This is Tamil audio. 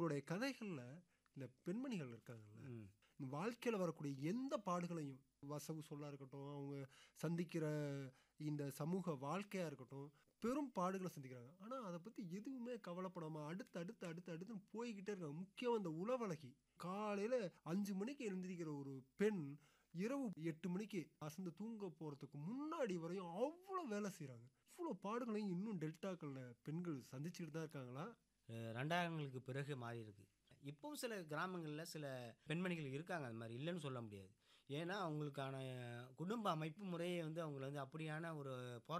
உங்களுடைய கதைகள்ல இந்த பெண்மணிகள் இருக்காங்கல்ல ம். இந்த வாழ்க்கையில வரக்கூடிய எந்த பாடுகளையும் வசவு சொல்லா இருக்கட்டும் அவங்க சந்திக்கிற இந்த சமூக வாழ்க்கையா இருக்கட்டும் பெரும் பாடுகளை சந்திக்கிறாங்க ஆனா அதை பத்தி எதுவுமே கவலைப்படாம அடுத்து அடுத்து அடுத்து அடுத்து போய்கிட்டே இருக்காங்க முக்கியம் அந்த உளவழகி காலையில அஞ்சு மணிக்கு எழுந்திருக்கிற ஒரு பெண் இரவு எட்டு மணிக்கு அசந்து தூங்க போறதுக்கு முன்னாடி வரையும் அவ்வளோ வேலை செய்றாங்க இவ்வளோ பாடுகளையும் இன்னும் டெல்டாக்கள்ல பெண்கள் சந்திச்சுக்கிட்டு தான் இருக்காங்களா அஹ் ரெண்டாயிரங்களுக்கு பிறகு மாறி இருக்கு இப்போவும் சில கிராமங்களில் சில பெண்மணிகள் இருக்காங்க அது மாதிரி இல்லைன்னு சொல்ல முடியாது ஏன்னா அவங்களுக்கான குடும்ப அமைப்பு முறையே வந்து அவங்கள வந்து அப்படியான ஒரு போரா